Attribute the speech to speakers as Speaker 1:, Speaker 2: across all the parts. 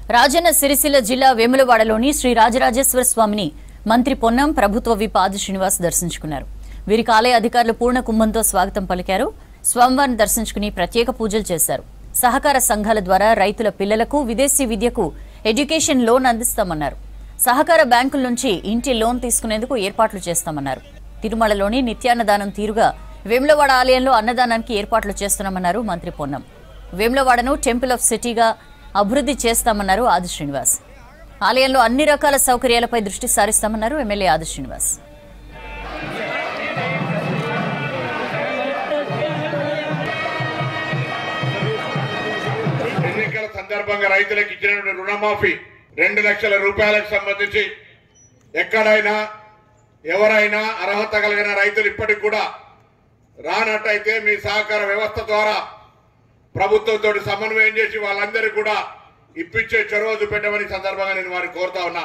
Speaker 1: రాజన్న సిరిసిల్ల జిల్లా వేములవాడలోని శ్రీ రాజరాజేశ్వర స్వామిని మంత్రి పొన్నం ప్రభుత్వ విప్ ఆది శ్రీనివాస్ దర్శించుకున్నారు వీరికి ఆలయ అధికారులు పూర్ణ కుంభంతో స్వాగతం పలికారు స్వామివారిని దర్శించుకుని ప్రత్యేక పూజలు చేశారు సహకార సంఘాల ద్వారా రైతుల పిల్లలకు విదేశీ విద్యకు ఎడ్యుకేషన్ లోన్ అందిస్తామన్నారు సహకార బ్యాంకుల నుంచి ఇంటి లోన్ తీసుకునేందుకు ఏర్పాట్లు చేస్తామన్నారు తిరుమలలోని నిత్యాన్నదానం తీరుగా వేములవాడ ఆలయంలో అన్నదానానికి ఏర్పాట్లు చేస్తున్నామన్నారు మంత్రి పొన్నం వేములవాడను టెంపుల్ ఆఫ్ సిటీగా అభివృద్ధి చేస్తామన్నారు ఆది శ్రీనివాస్ ఆలయంలో అన్ని రకాల సౌకర్యాలపై దృష్టి సారిస్తామన్నారు ఎమ్మెల్యే ఆది శ్రీనివాస్
Speaker 2: ఎన్నికల సందర్భంగా రైతులకు ఇచ్చినటువంటి రుణమాఫీ రెండు లక్షల రూపాయలకు సంబంధించి ఎక్కడైనా ఎవరైనా అర్హత కలిగిన రైతులు ఇప్పటికి కూడా రానట్టయితే మీ సహకార వ్యవస్థ ద్వారా ప్రభుత్వంతో సమన్వయం చేసి వాళ్ళందరికీ కూడా ఇప్పించే చొరవ చూపెట్టమని ఈ సందర్భంగా నేను వారిని కోరుతా ఉన్నా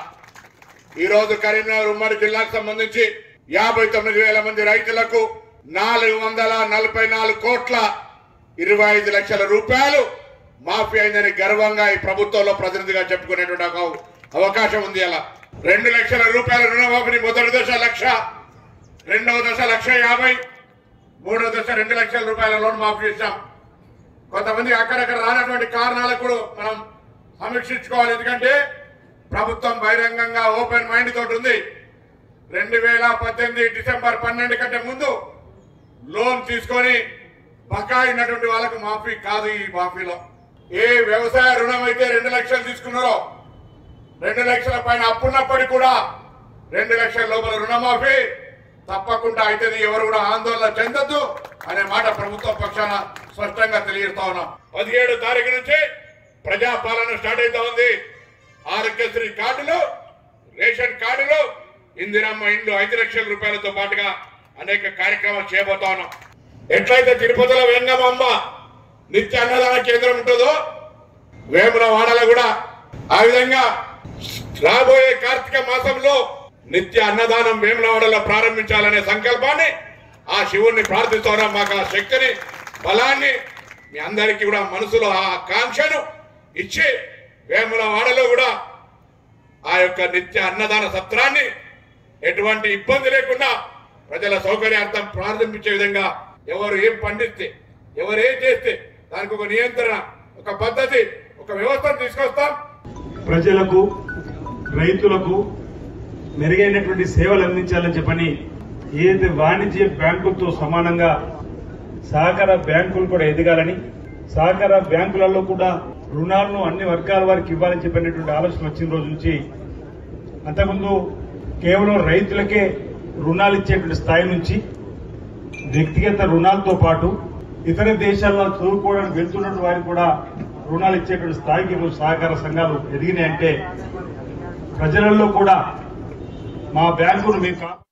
Speaker 2: ఈ రోజు కరీంనగర్ ఉమ్మడి జిల్లాకు సంబంధించి యాభై తొమ్మిది వేల మంది రైతులకు నాలుగు వందల నలభై నాలుగు కోట్ల ఇరవై ఐదు లక్షల రూపాయలు మాఫీ అయిందని గర్వంగా ఈ ప్రభుత్వంలో ప్రతినిధిగా చెప్పుకునేటువంటి ఒక అవకాశం ఉంది అలా రెండు లక్షల రూపాయల రుణమాఫీని మొదటి దశ లక్ష రెండవ దశ లక్ష యాభై మూడవ దశ రెండు లక్షల రూపాయల లోన్ మాఫీ చేశాం కొంతమంది అక్కడక్కడ రానటువంటి కారణాలకు కూడా మనం సమీక్షించుకోవాలి ఎందుకంటే ప్రభుత్వం బహిరంగంగా ఓపెన్ మైండ్ తోటి ఉంది రెండు వేల పద్దెనిమిది డిసెంబర్ పన్నెండు కంటే ముందు లోన్ తీసుకొని బకాయి ఉన్నటువంటి వాళ్ళకు మాఫీ కాదు ఈ మాఫీలో ఏ వ్యవసాయ రుణం అయితే రెండు లక్షలు తీసుకున్నారో రెండు లక్షల పైన అప్పున్నప్పటికీ కూడా రెండు లక్షల లోపల రుణమాఫీ తప్పకుండా అవుతుంది ఎవరు కూడా ఆందోళన చెందొద్దు అనే మాట ప్రభుత్వ పక్షాన స్పష్టంగా తెలియజేస్తా ఉన్నాం పదిహేడు తారీఖు నుంచి ప్రజాపాలన స్టార్ట్ అవుతా ఉంది ఆరోగ్యశ్రీ కార్డులు రేషన్ కార్డులు ఇందిరమ్మ ఇండ్లు ఐదు లక్షల రూపాయలతో పాటుగా అనేక కార్యక్రమాలు చేయబోతా ఉన్నాం ఎట్లయితే తిరుపతిలో వెంగమాంబ నిత్య అన్నదాన కేంద్రం ఉంటుందో వేముల వాడలో కూడా ఆ విధంగా రాబోయే కార్తీక మాసంలో నిత్య అన్నదానం వేములవాడలో ప్రారంభించాలనే సంకల్పాన్ని ఆ శివుణ్ణి ప్రార్థిస్తున్నాం మాకు ఆ శక్తిని బలాన్ని మీ అందరికీ కూడా మనసులో ఆ కాంక్షను ఇచ్చి వేములవాడలో కూడా ఆ యొక్క నిత్య అన్నదాన సత్రాన్ని ఎటువంటి ఇబ్బంది లేకుండా ప్రజల సౌకర్యార్థం ప్రారంభించే విధంగా ఎవరు ఏం పండిస్తే ఎవరు ఏం చేస్తే దానికి ఒక నియంత్రణ ఒక పద్ధతి ఒక వ్యవస్థను తీసుకొస్తాం
Speaker 3: ప్రజలకు రైతులకు మెరుగైనటువంటి సేవలు అందించాలని చెప్పని ఏదైతే వాణిజ్య బ్యాంకులతో సమానంగా సహకార బ్యాంకులు కూడా ఎదగాలని సహకార బ్యాంకులలో కూడా రుణాలను అన్ని వర్గాల వారికి ఇవ్వాలని చెప్పినటువంటి ఆలోచన వచ్చిన రోజు నుంచి అంతకుముందు కేవలం రైతులకే రుణాలు ఇచ్చేటువంటి స్థాయి నుంచి వ్యక్తిగత రుణాలతో పాటు ఇతర దేశాల్లో చదువుకోవడానికి వెళ్తున్న వారికి కూడా రుణాలు ఇచ్చేటువంటి స్థాయికి ఈరోజు సహకార సంఘాలు ఎదిగినాయంటే ప్రజలలో కూడా మా బ్యాంకును మేము కా-